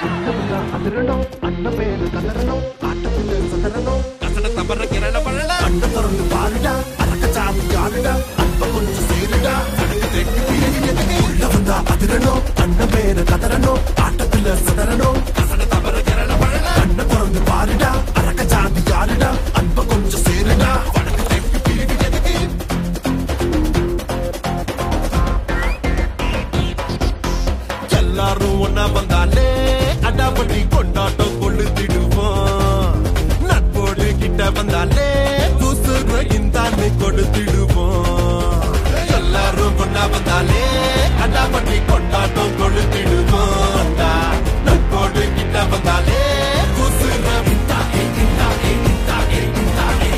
உள்ளமெல்லாம் அதிரணும் அண்ணன் பேரு கதறணும் ஆட்டத்தில் சதறணும் கசட தவற கிரண பழல கண்ணு திறந்து பாருடா அரக்க சாமி யாருடா அன்ப கொஞ்சம் சேருடா சடங்கு தெற்கு பிறகு எதுக்கு உள்ள வந்தா அதிரணும் அண்ணன் பேரு கதறணும் ஆட்டத்தில் சதறணும் கசட தவற கிரண பழல கண்ணு திறந்து பாருடா அரக்க சாமி யாருடா அன்ப கொஞ்சம் சேருடா வடக்கு தெற்கு பிரிவு எதுக்கு எல்லாரும் ஒன்னா வந்தாலே அடாபடி கொண்டாட்டம் கொளுத்திடுவோம் நட்போடு கிட்ட வந்தாலே தூசுற இந்தான்னு கொடுத்திடுவோம் எல்லாரும் ஒன்னா வந்தாலே அடாபடி கொண்டாட்டம் கொளுத்திடுவோம் நட்போடு கிட்ட வந்தாலே தூசுற இந்தா ஏ, இந்தா ஏ, இந்தா ஏ, இந்தா ஏ.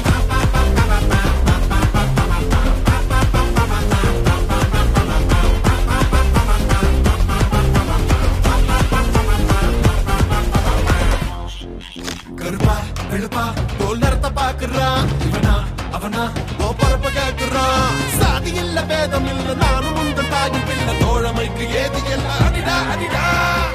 கருப்பா வெளுப்பா தோல் நிறத்த பாக்குறான் இவனா அவனா ஓ பரப்ப கேக்குறான் சாதி இல்ல வேதம் இல்ல நானும் உந்த தாயும் பிள்ளை தோழமைக்கு ஏது எல்லாம் அடிடா அடிடா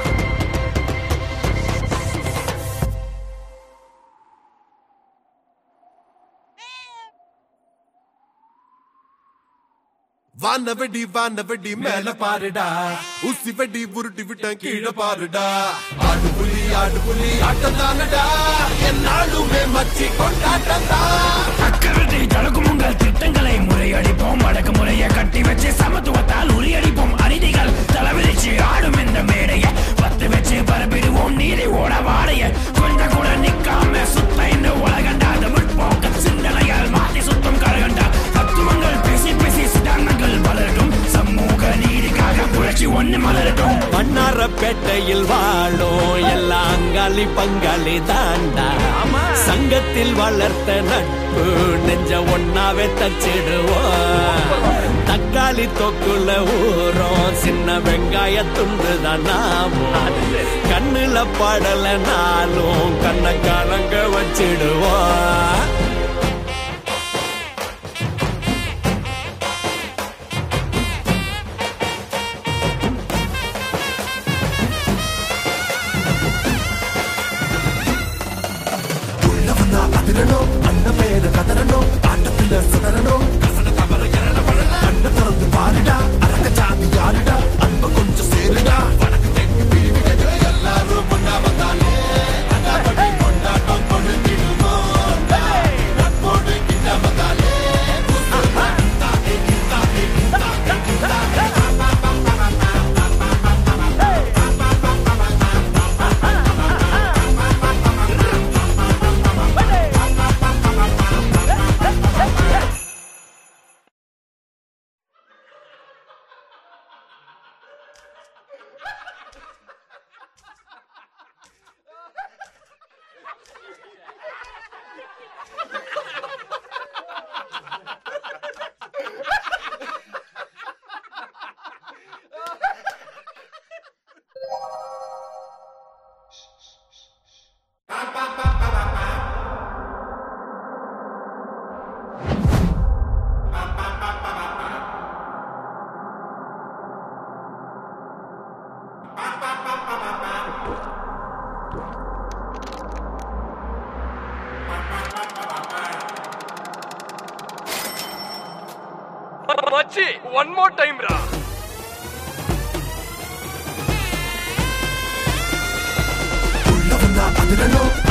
வான வெடி வான வெடி மேல பாருடா ஊசி வெடி உருட்டி விட்டேன் கீழே பாருடா ஆடு புலி ஆடு புலி ஆட்டம் தானடா என்னாலுமே மச்சி கொண்டாட்டம் தான் அக்கறை தடுக்கும் உங்கள் திட்டங்களை முறையடிப்போம் வடக்கு முறையை கட்டி வச்சு சமத்துவத்தால் உரியடிப்போம் அநீதிகள் தலைவிரிச்சு ஆடும் இந்த மேடையை பத்து வச்சு பரப்பிடுவோம் நீதி ஓட வாடைய கொஞ்சம் கூட நிக்காம சுத்த இந்த உலகண்டா அது முற்போக்க சிந்தனையால் மாற்றி சுத்தம் கரகண்டா தத்துவங்கள் பேசி பேசி சித்தாந்தங்கள் வளரட்டும் சமூக நீதிக்காக புரட்சி ஒண்ணு மலரட்டும் மன்னாரப்பேட்டையில் வாழும் எல்லா அங்காளி பங்காளி தாண்டா சங்கத்தில் வளர்த்த நட்பு நெஞ்ச ஒன்னாவே தச்சிடுவோம் தக்காளி தொக்குல ஊறும் சின்ன வெங்காய துண்டு தான் நாவும் கண்ணுல படல நாளும் கண்ண கலங்க வச்சிடுவோம் உள்ள வந்தா அதிரணும் அண்ணன் பேரு கதறணும் ஆட்டத்தில் சதறணும் கண்ணை திறந்து பாருடா அரக்க சாமி யாருடா அன்ப கொஞ்சம் சேருடா வடக்கு தெற்கு பிரிவு எது எல்லாரும் ஒன்னா வந்தாலே அடாபடி கொண்டாட்டம் கொளுத்திடுவோம் நட்போடு கிட்ட வந்தாலே மச்சி ஒன் மோர் டைம் ரா உள்ள வந்தா அதிரணும்